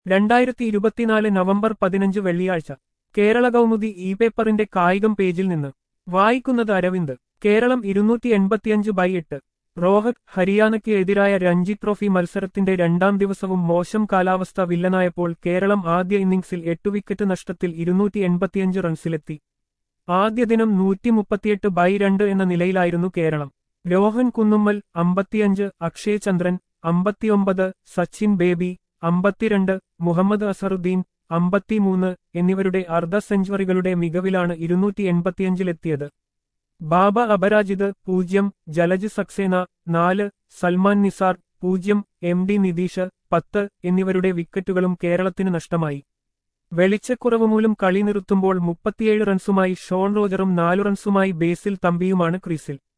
രണ്ടായിരത്തി ഇരുപത്തിനാല് നവംബർ പതിനഞ്ച് വെള്ളിയാഴ്ച കേരള കൗമുദി ഇ പേപ്പറിന്റെ കായികം പേജിൽ നിന്ന് വായിക്കുന്നത് അരവിന്ദ് കേരളം ഇരുന്നൂറ്റി എൺപത്തിയഞ്ച് ബൈ എട്ട് റോഹത് ഹരിയാനയ്ക്ക് എതിരായ രഞ്ജി ട്രോഫി മത്സരത്തിന്റെ രണ്ടാം ദിവസവും മോശം കാലാവസ്ഥ വില്ലനായപ്പോൾ കേരളം ആദ്യ ഇന്നിംഗ്സിൽ എട്ട് വിക്കറ്റ് നഷ്ടത്തിൽ ഇരുന്നൂറ്റി എൺപത്തിയഞ്ച് റൺസിലെത്തി ആദ്യ ദിനം നൂറ്റി മുപ്പത്തിയെട്ട് ബൈ രണ്ട് എന്ന നിലയിലായിരുന്നു കേരളം രോഹൻ കുന്നുമ്മൽ അമ്പത്തിയഞ്ച് അക്ഷയ് ചന്ദ്രൻ അമ്പത്തിയൊമ്പത് സച്ചിൻ ബേബി അമ്പത്തിരണ്ട് മുഹമ്മദ് അസറുദ്ദീൻ അമ്പത്തിമൂന്ന് എന്നിവരുടെ അർദ്ധ സെഞ്ചുറികളുടെ മികവിലാണ് ഇരുന്നൂറ്റി എൺപത്തിയഞ്ചിലെത്തിയത് ബാബ അപരാജിത് പൂജ്യം ജലജ് സക്സേന നാല് സൽമാൻ നിസാർ പൂജ്യം എം ഡി നിതീഷ് പത്ത് എന്നിവരുടെ വിക്കറ്റുകളും കേരളത്തിന് നഷ്ടമായി വെളിച്ചക്കുറവ് മൂലം കളി നിർത്തുമ്പോൾ മുപ്പത്തിയേഴ് റൺസുമായി ഷോൺ റോജറും നാലു റൺസുമായി ബേസിൽ തമ്പിയുമാണ് ക്രീസിൽ